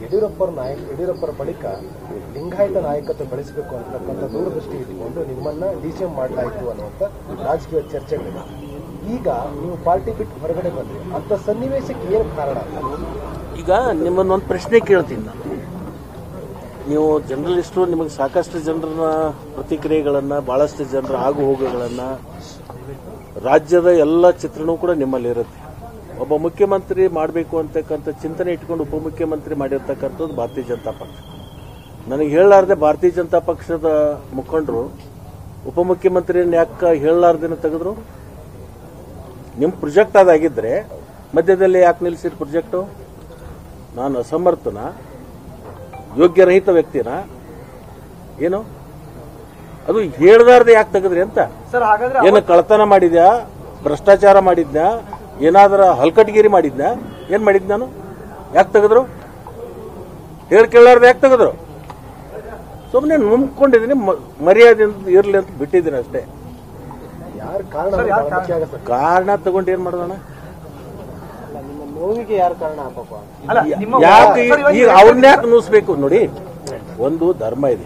ಯಡಿಯೂರಪ್ಪರ ನಾಯಕ ಯಡಿಯೂರಪ್ಪರ ಬಳಿಕ ಲಿಂಗಾಯತ ನಾಯಕತ್ವ ಬೆಳೆಸಬೇಕು ಅಂತಕ್ಕಂಥ ದೂರದೃಷ್ಟಿ ಇಟ್ಕೊಂಡು ನಿಮ್ಮನ್ನ ಡಿಸಿಎಂ ಮಾಡಲಾಯಿತು ಅನ್ನುವಂಥ ರಾಜಕೀಯ ಚರ್ಚೆಗಳಿದೆ ಈಗ ನೀವು ಪಾರ್ಟಿ ಬಿಟ್ಟು ಹೊರಗಡೆ ಬಂದ್ರಿ ಅಂತ ಸನ್ನಿವೇಶಕ್ಕೆ ಏನು ಕಾರಣ ಈಗ ನಿಮ್ಮನ್ನೊಂದು ಪ್ರಶ್ನೆ ಕೇಳ್ತೀನಿ ನಾನು ನೀವು ಜರ್ನಲಿಸ್ಟರು ನಿಮಗೆ ಸಾಕಷ್ಟು ಜನರನ್ನ ಪ್ರತಿಕ್ರಿಯೆಗಳನ್ನು ಭಾಳಷ್ಟು ಜನರ ಆಗು ಹೋಗುಗಳನ್ನು ರಾಜ್ಯದ ಎಲ್ಲ ಚಿತ್ರಣವೂ ಕೂಡ ನಿಮ್ಮಲ್ಲಿ ಇರುತ್ತೆ ಒಬ್ಬ ಮುಖ್ಯಮಂತ್ರಿ ಮಾಡಬೇಕು ಅಂತಕ್ಕಂಥ ಚಿಂತನೆ ಇಟ್ಕೊಂಡು ಉಪಮುಖ್ಯಮಂತ್ರಿ ಮಾಡಿರ್ತಕ್ಕಂಥದ್ದು ಭಾರತೀಯ ಜನತಾ ಪಕ್ಷ ನನಗೆ ಹೇಳಲಾರ್ದೆ ಭಾರತೀಯ ಜನತಾ ಪಕ್ಷದ ಮುಖಂಡರು ಉಪಮುಖ್ಯಮಂತ್ರಿಯನ್ನು ಯಾಕೆ ಹೇಳಲಾರ್ದೇನೆ ತೆಗೆದ್ರು ನಿಮ್ಮ ಪ್ರೊಜೆಕ್ಟ್ ಅದಾಗಿದ್ದರೆ ಮಧ್ಯದಲ್ಲಿ ಯಾಕೆ ನಿಲ್ಲಿಸಿದ ಪ್ರೊಜೆಕ್ಟು ನಾನು ಅಸಮರ್ಥನ ಯೋಗ್ಯರಹಿತ ವ್ಯಕ್ತಿನ ಏನು ಅದು ಹೇಳ್ದಾರ್ದೆ ಯಾಕೆ ತೆಗೆದ್ರಿ ಅಂತ ಸರ್ ಹಾಗಾದ್ರೆ ಏನು ಕಳ್ತನ ಮಾಡಿದ್ಯಾ ಭ್ರಷ್ಟಾಚಾರ ಮಾಡಿದ್ನಾ ಏನಾದ್ರ ಹಲ್ಕಟ್ಗಿರಿ ಮಾಡಿದ್ನಾ ಏನ್ ಮಾಡಿದ್ ನಾನು ಯಾಕೆ ತೆಗೆದ್ರು ಹೇಳಿ ಕೇಳಾರ್ದು ಯಾಕೆ ತೆಗೆದ್ರು ಸುಮ್ಮನೆ ನುಂಬ್ಕೊಂಡಿದ್ದೀನಿ ಮ- ಮರ್ಯಾದೆಯಿಂದ ಇರ್ಲಿ ಅಂತ ಬಿಟ್ಟಿದ್ದೀನಿ ಅಷ್ಟೇ ಯಾರು ಕಾರಣ ಅನ್ನೋದು ಬಹಳ ಮುಖ್ಯ ಆಗುತ್ತೆ ಕಾರಣ ತಗೊಂಡು ಏನ್ ಮಾಡೋಣ ನಿಮ್ಮ ನೋವಿಗೆ ಯಾರು ಕಾರಣ ಪಾಪ ಅಲ್ಲ ನಿಮ್ಮ ಯಾಕೆ ಸರ್, ಇವಾಗ ಈಗ ಅವ್ರನ್ನ ಯಾಕೆ ನೂಸ್ಬೇಕು ನೋಡಿ ಒಂದು ಧರ್ಮ ಇದೆ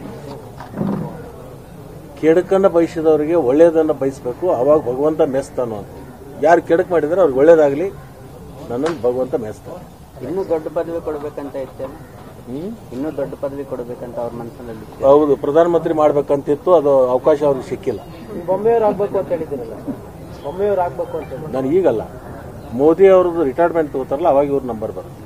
ಕೆಡಕನ್ನ ಬಯಸಿದವರಿಗೆ ಒಳ್ಳೇದನ್ನ ಬಯಸಬೇಕು ಅವಾಗ ಭಗವಂತ ಮೆಸ್ತಾನು ಅಂತ ಯಾರು ಕೆಡಕ್ ಮಾಡಿದ್ರೆ ಅವ್ರಿಗೆ ಒಳ್ಳೇದಾಗ್ಲಿ ನನ್ನನ್ನು ಭಗವಂತ ಮೆಸ್ತಾನೆ ಇನ್ನೂ ದೊಡ್ಡ ಪದವಿ ಕೊಡ್ಬೇಕಂತ ಇತ್ತೆ ಹ್ಮ್ ಇನ್ನೂ ದೊಡ್ಡ ಪದವಿ ಕೊಡ್ಬೇಕಂತ ಅವ್ರ ಮನಸ್ಸಿನಲ್ಲಿ ಇತ್ತು. ಹೌದು ಪ್ರಧಾನಮಂತ್ರಿ ಮಾಡ್ಬೇಕಂತಿತ್ತು ಅದು ಅವಕಾಶ ಅವ್ರಿಗೆ ಸಿಕ್ಕಿಲ್ಲ ಬೊಮ್ಮೆಯವ್ರು ಆಗ್ಬೇಕು ಅಂತ ಹೇಳಿದ್ದೀರಲ್ಲ ಬೊಮ್ಮೆಯವ್ರು ಆಗ್ಬೇಕು ಅಂತ ಹೇಳಿ ನಾನು ಈಗಲ್ಲ ಮೋದಿ ಅವ್ರದ್ದು ರಿಟೈರ್ಮೆಂಟ್ ತಗೋತಾರಲ್ಲ ಅವಾಗ ಇವ್ರ ನಂಬರ್ ಬರುತ್ತೆ